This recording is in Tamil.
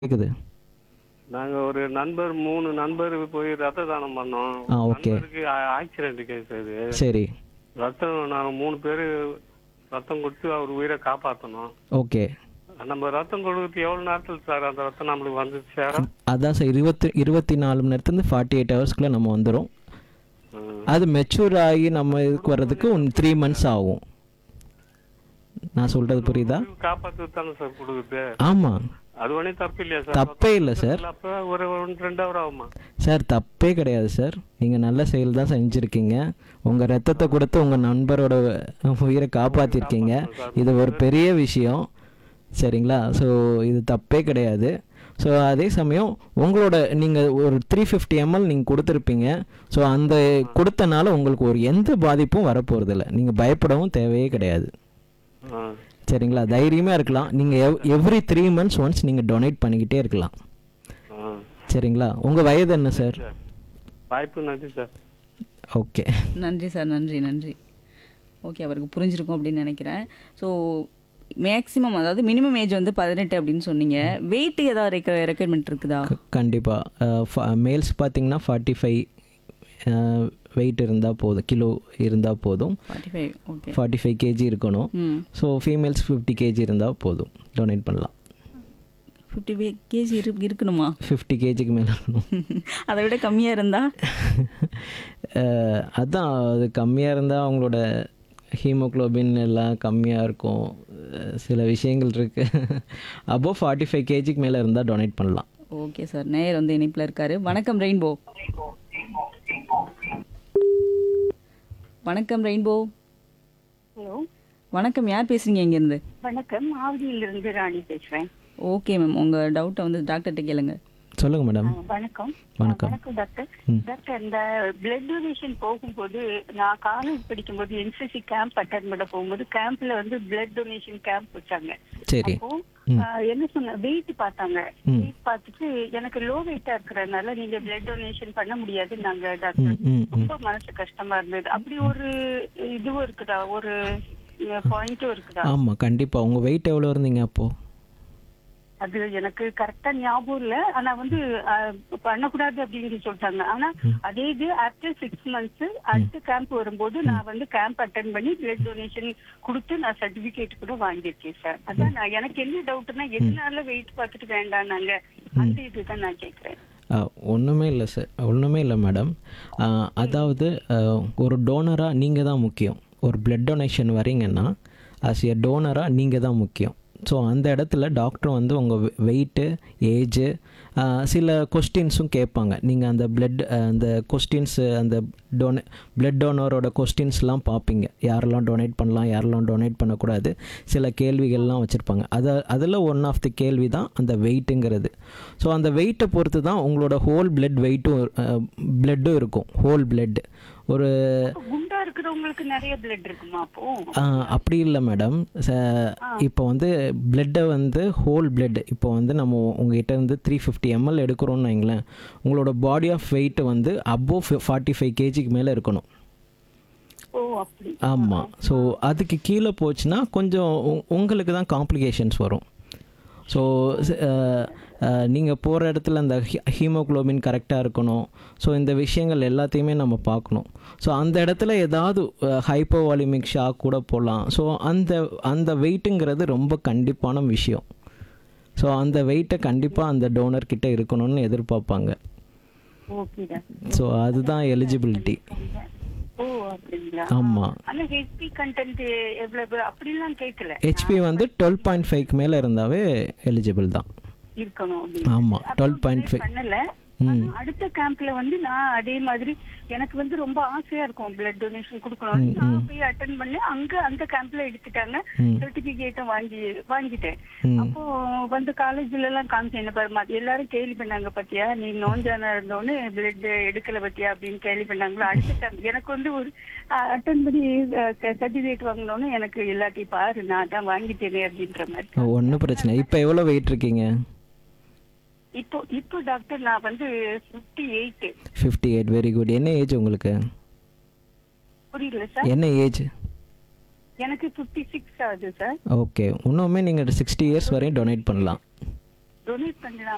கேக்குது நாங்க ஒரு நண்பர் மூணு நண்பர் போய் ரத்த தானம் பண்ணோம் ஆ, okay. நண்பருக்கு ஆக்சிடென்ட் கேஸ் அது சரி ரத்தம் நாங்க மூணு பேரு ரத்தம் கொடுத்து அவர் உயிரை காப்பாத்தணும் ஓகே நம்ம ரத்தம் கொடுத்து எவ்வளவு நேரத்துல சார் அந்த ரத்தம் நம்மளுக்கு வந்து சேரும் அதான் சார் இருபத்தி இருபத்தி நாலு மணி நேரத்துலேருந்து ஃபார்ட்டி எயிட் ஹவர்ஸ்க்குள்ளே நம்ம வந்துடும் ம். அது மெச்சூர் ஆகி நம்ம இதுக்கு வர்றதுக்கு ஒன் த்ரீ மந்த்ஸ் ஆகும் நான் சொல்கிறது புரியுதா காப்பாத்து தானே சார் கொடுக்குது ஆமாம் அது ஒன்றும் தப்பு இல்லையா சார் தப்பே இல்லை சார் அப்ப ஒரு ஒன்று ரெண்டு ஹவர் ஆகுமா சார் தப்பே கிடையாது சார் நீங்கள் நல்ல செயல் தான் செஞ்சுருக்கீங்க உங்கள் ரத்தத்தை கொடுத்து உங்கள் நண்பரோட உயிரை காப்பாற்றிருக்கீங்க இது ஒரு பெரிய விஷயம் சரிங்களா ஸோ இது தப்பே கிடையாது ஸோ அதே சமயம் உங்களோட நீங்கள் ஒரு த்ரீ ஃபிஃப்டி எம்எல் நீங்கள் கொடுத்துருப்பீங்க ஸோ அந்த கொடுத்தனால உங்களுக்கு ஒரு எந்த பாதிப்பும் வரப்போகிறதில்ல நீங்கள் பயப்படவும் தேவையே கிடையாது ஆ. சரிங்களா தைரியமாக இருக்கலாம் நீங்கள் ev every three months once நீங்கள் டொனேட் பண்ணிக்கிட்டே இருக்கலாம் ஆ. சரிங்களா உங்கள் வயது என்ன சார் சார் வாய்ப்பு நன்றி சார் ஓகே நன்றி சார் நன்றி நன்றி ஓகே அவருக்கு புரிஞ்சிருக்கும் அப்படின்னு நினைக்கிறேன் ஸோ மேக்ஸிமம் அதாவது மினிமம் ஏஜ் வந்து பதினெட்டு அப்படின்னு சொன்னீங்க வெயிட் ஏதாவது ரெக்க ரெக்குயர்மெண்ட் இருக்குதா கண்டிப்பாக மேல்ஸ் பார்த்தீங்கன்னா ஃபார்ட்டி ஃபைவ் வெயிட் இருந்தால் போதும் கிலோ இருந்தால் போதும் forty five okay forty five KG இருக்கணும் ம் ஸோ ஃபீமேல்ஸ் ஃபிஃப்டி கேஜி இருந்தால் போதும் டொனேட் பண்ணலாம் ஃபிஃப்டி ஃபைவ் கேஜி இரு இருக்கணுமா ஃபிஃப்டி கேஜிக்கு மேலே இருக்கணும் அதை விட கம்மியாக இருந்தா அஹ், அதான் அது கம்மியாக இருந்தால் அவங்களோட ஹீமோக்ளோபின் எல்லாம் கம்மியாக இருக்கும் அஹ், சில விஷயங்கள் இருக்குது அபோவ் ஃபார்ட்டி ஃபைவ் கேஜிக்கு மேலே இருந்தால் டொனேட் பண்ணலாம் ஓகே சார் நேயர் வந்து இணைப்பில் இருக்காரு வணக்கம் ரெயின்போ வணக்கம் ரெயின்போ ஹலோ வணக்கம் யார் பேசுறீங்க இங்கேருந்து வணக்கம் ஆவடியிலிருந்து ராணி பேசுறேன் ஓகே மேம் உங்கள் டவுட்டை வந்து டாக்டர்கிட்ட கேளுங்க சொல்லுங்கள் மேடம் ஆ, வணக்கம் வணக்கம். ஆ, வணக்கம் டாக்டர் ம். டாக்டர் இந்த பிளட் டொனேஷன் போகும்போது நான் காலேஜ் படிக்கும்போது என்சிசி கேம்ப் அட்டன் பண்ண போகும்போது கேம்ப்ல வந்து பிளட் டொனேஷன் கேம்ப் வச்சாங்க சரி அப்போ ஆ, என்ன சொன்ன வெயிட் பார்த்தாங்க ம். வெயிட் பார்த்துட்டு எனக்கு லோ வெயிட்டா இருக்கிறதுனால நீங்க பிளட் டொனேஷன் பண்ண முடியாது நாங்க டாக்டர் ம் ம் ம் ரொம்ப மனசு கஷ்டமா இருந்தது அப்படி ஒரு இதுவும் இருக்குதா ஒரு பாயிண்ட்டும் இருக்குதா ஆமாம் கண்டிப்பாக உங்கள் வெயிட் எவ்வளோ இருந்தீங்க அப்போது அது எனக்கு கரெக்டா ஞாபகம் இல்ல ஆனா வந்து அஹ், பண்ணக்கூடாது அப்படின்னு சொல்லிட்டாங்க ஆனா அதே இது ஆஃப்டர் சிக்ஸ் மந்த்ஸ் அடுத்த கேம்ப் வரும்போது நான் வந்து கேம்ப் அட்டன் பண்ணி பிளட் டொனேஷன் கொடுத்து நான் சர்டிபிகேட் கூட வாங்கியிருக்கேன் சார் அதான் நான் எனக்கு என்ன டவுட்னா எதனால வெயிட் பார்த்துட்டு வேண்டாம்னாங்க அந்த இதுதான் நான் கேக்குறேன் ஒன்றுமே இல்லை சார் ஒன்றுமே இல்லை மேடம் அதாவது ஆ, ஒரு டோனராக நீங்கள் தான் முக்கியம் ஒரு பிளட் டொனேஷன் வரீங்கன்னா ஆஸ் எ டோனராக நீங்கள் தான் முக்கியம் ஸோ அந்த இடத்துல டாக்டர் வந்து உங்கள் வெயிட்டு ஏஜு சில கொஸ்டின்ஸும் கேட்பாங்க நீங்கள் அந்த பிளட் அந்த கொஸ்டின்ஸு அந்த டொனே பிளட் டோனரோட கொஸ்டின்ஸ்லாம் பார்ப்பீங்க யாரெல்லாம் டொனேட் பண்ணலாம் யாரெல்லாம் டொனேட் பண்ணக்கூடாது சில கேள்விகள்லாம் வச்சுருப்பாங்க அதை அதில் ஒன் ஆஃப் தி கேள்வி தான் அந்த வெயிட்டுங்கிறது ஸோ அந்த வெயிட்டை பொறுத்து தான் உங்களோட ஹோல் பிளட் வெயிட்டும் பிளட்டும் இருக்கும் ஹோல் பிளட் ஒரு குண்டா இருக்கிறவங்களுக்கு நிறைய பிளட் இருக்குமா அப்போ ஆ, அப்படி இல்லை மேடம் இப்போ வந்து பிளட்டை வந்து ஹோல் பிளட் இப்போ வந்து நம்ம உங்ககிட்ட இருந்து த்ரீ ஃபிஃப்டி எம்எல் எடுக்கிறோம்னு வைங்களேன் உங்களோட பாடி ஆஃப் வெயிட் வந்து அபோவ் ஃபார்ட்டி ஃபைவ் கேஜிக்கு மேலே இருக்கணும் ஓ அப்படி ஆமாம் ஸோ அதுக்கு கீழே போச்சுன்னா கொஞ்சம் உ- உங்களுக்கு தான் காம்ப்ளிகேஷன்ஸ் வரும் ஸோ நீங்கள் போகிற இடத்துல அந்த ஹீமோக்ளோபின் கரெக்டாக இருக்கணும் ஸோ இந்த விஷயங்கள் எல்லாத்தையுமே நம்ம பார்க்கணும் ஸோ அந்த இடத்துல ஏதாவது ஹைப்போவாலிமிக் ஷாக் கூட போகலாம் ஸோ அந்த அந்த வெயிட்டுங்கிறது ரொம்ப கண்டிப்பான விஷயம் ஸோ அந்த வெயிட்டை கண்டிப்பாக அந்த டோனர் கிட்ட இருக்கணும்னு எதிர்பார்ப்பாங்க ஓகே டாக்டர் ஸோ அதுதான் எலிஜிபிலிட்டி ஓ அப்படிங்களா ஆமாம் ஆனா ஹெச்பி கண்டென்ட் எவ்வளவு அப்படிலாம் கேட்கல ஹெச்பி வந்து டுவெல் பாயிண்ட் ஃபைவ்க்கு மேலே இருந்தாவே எலிஜிபிள் தான் இருக்கணும் அப்படின்னு. ஆமாம் அப்போ டுவெல் பாயிண்ட் ஃபைவ் பண்ணல ஆனா அடுத்த கேம்ப்ல வந்து நான் அதே மாதிரி எனக்கு வந்து ரொம்ப ஆசையா இருக்கும் பிளட் டொனேஷன் கொடுக்கணும் நான் போய் அட்டன் பண்ணி அங்க அந்த கேம்ப்ல எடுத்துட்டாங்க ம். சர்டிபிகேட்டும் வாங்கி வாங்கிட்டேன் ம். அப்போ வந்து காலேஜ்ல எல்லாம் காமிச்சேன் என்ன பாருமா எல்லாரும் கேள்வி பண்ணாங்க பாத்தியா நீ நோஞ்சானா இருந்தோன்னு பிளட் எடுக்கல பாத்தியா அப்படின்னு கேள்வி பண்ணாங்களோ அடுத்த கேம்ப் எனக்கு வந்து ஒரு அட்டன் பண்ணி சர்டிபிகேட் வாங்கினோன்னு எனக்கு எல்லாத்தையும் பாரு நான் தான் வாங்கிட்டேனே அப்படின்ற மாதிரி ஒன்றும் பிரச்சனை இப்போ எவ்வளோ வெயிட் இருக்கீங்க இப்போ இப்போ டாக்டர் நான் வந்து fifty eight fifty eight very good என்ன ஏஜ் உங்களுக்கு புரியல சார் என்ன ஏஜ் எனக்கு ஃபிஃப்டி சிக்ஸ் ஆகுது சார் ஓகே இன்னுமே நீங்கள் சிக்ஸ்டி இயர்ஸ் வரையும் டொனேட் பண்ணலாம் டொனேட் பண்ணலாம்